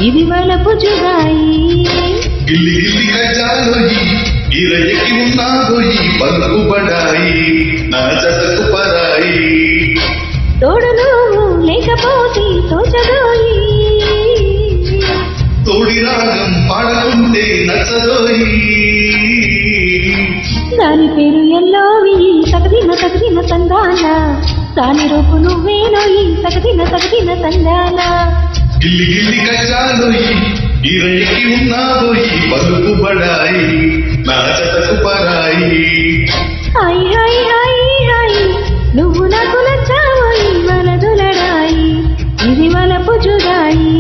ఇది వలపు జుదాయి గిల్లి గిల్లి గజాలోయి ఈరయ్యకి ఉన్నాదోయి పలుకు బడాయి నా జతకు పరాయి తోడు నువ్వు లేకపోతే తోచదోయి తోడి రాగం పాడకుంటే నచ్చదోయి దాని పేరు ఎల్లోవి తగదిన తగదిన తందాన దాని రూపు నువ్వేనోయి తగదిన తగదిన తందాన గిల్లి గిల్లి గజాలోయి ఈరయ్యకి ఉన్నాదోయి పలుకు బడాయి నా జతకు పరాయి హాయ్ హాయ్ హాయ్ హాయ్ నువ్వు నాకు నచ్చావోయి వలదులడాయి ఇది వలపు జుదాయి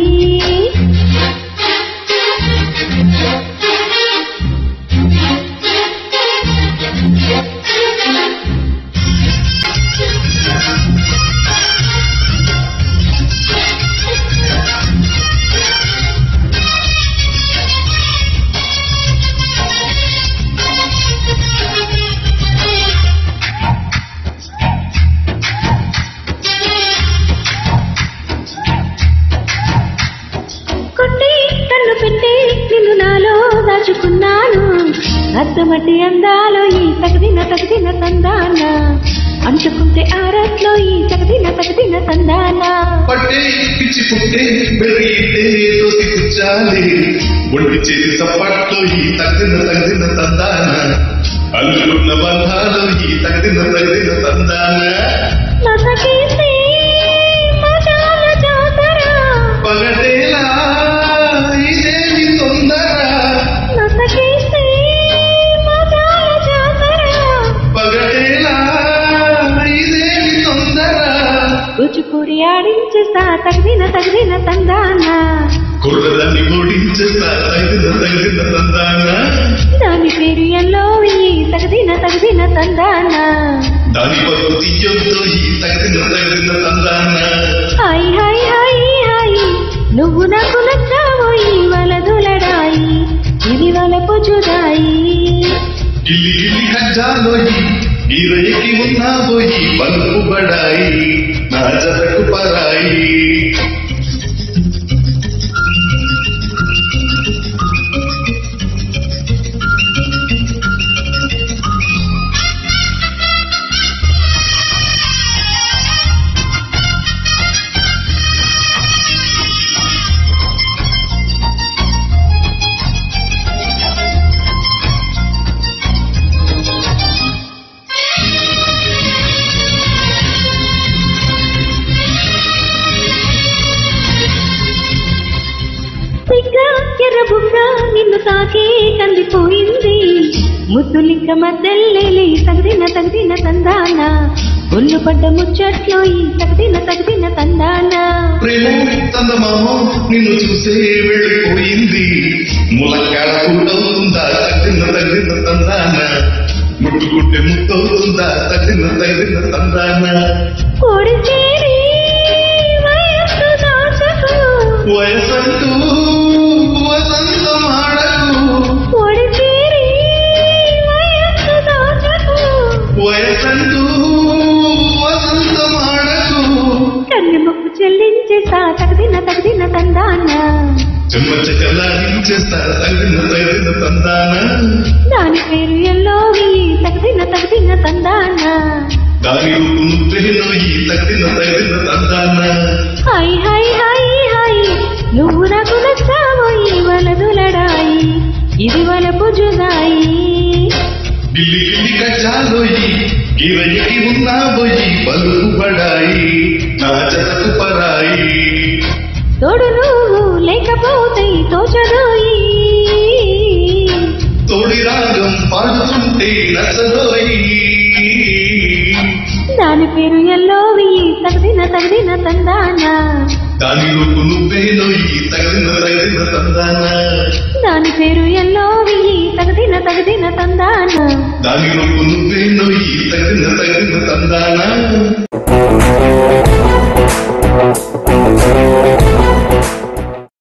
కొట్టి కన్ను పెట్టి నిన్ను నాలో దాచుకున్నాను అద్దమటి అందాలో ఈ తగదిన తగదిన తందాన అంటుకుంటే ఆరట్లో ఈ తగదిన తగదిన తందాన పట్టే పిచ్చి పుట్టే బెర్రీటే దోసి పుచ్చాలి ఒంటి చేతి సప్పట్లో ఈ తగ్గిన తగ్గిన తందాన అల్లుకున్న బంధాలు ఈ తగ్గిన తగ్గిన తందాన నసకేసి మజాల జాతర పగటేలా ఇదేమి తొందర నసకేసి మజాల జాతర పగటేలా ఇదేమి తొందర కూచిపూడి ఆడించేస్తా తగదిన తగదిన తందాన కుర్రదాన్ని ఓడించేస్తా తగ్గిన తగ్గిన తందాన దాని పేరు ఎల్లోవి తగదిన తగదిన తందాన దాని పరుపు తీయంతో ఈ తగ్గిన తగ్గిన తందాన హాయ్ హాయ్ హాయ్ హాయ్ నువ్వు నాకు నచ్చావోయి వలదులడాయి ఇది వలపు జుదాయి గిల్లి గిల్లి కజ్జాలోయి ఈరయ్యకి ఉన్నాబోయి పలుకు బడాయి నా జతకు పరాయి సిగ్గ ఎర్ర బుగ్గ నిన్ను తాకే కందిపోయింది ముద్దులిక్క మద్దెల్లేలి తగదిన తగదిన తందాన ఒళ్ళు పడ్డ ముచ్చట్లో ఈ తగదిన తగదిన తందాన ప్రేమ తందమామో నిన్ను చూసే వెళ్ళిపోయింది ములక్కాడ కూడవుతుందా తగ్గిన తగ్గిన తందాన ముట్టుకుంటే ముత్తవుతుందా తగ్గిన తగ్గిన తందాన కోడి చేరి వయస్సు దాచకు వయసంటూ వసంతమాడకు కోడి చేరి వయస్సు దాచకు వయసంటూ వసంతమాడకు కన్ను ముక్కు చెల్లించేసా తగదిన తగదిన తందాన చెమ్మచ్చ కల్లాడించేస్తా తగిన తగిన తందాన దాని పేరు ఎల్లోవి తగదిన తగదిన తందాన దాని రూపు నువ్వేనో ఈ తగిన తగిన తందాన హాయ్ హాయ్ హాయ్ హాయ్ నువ్వు నాకు నచ్చావోయి వలదులడాయి ఇది వలపు జుదాయి గిల్లి గిల్లి కచ్చాలోయి గిరయ్యకి ఉన్నాబోయి పలుకు బడాయి నా జతకు పరాయి తోడు నువ్వు లేకపోతే తోచదోయి తోడి రాగం పాడుతుంటే నచ్చదోయి దాని పేరు ఎల్లోవి తగదిన తగదిన తందాన దాని రూపు నువ్వేనో ఈ తగిన తగిన తందాన దాని పేరు ఎల్లోవి తగదిన తగదిన తందాన దాని రూపు నువ్వేనో ఈ తగిన తగిన తందాన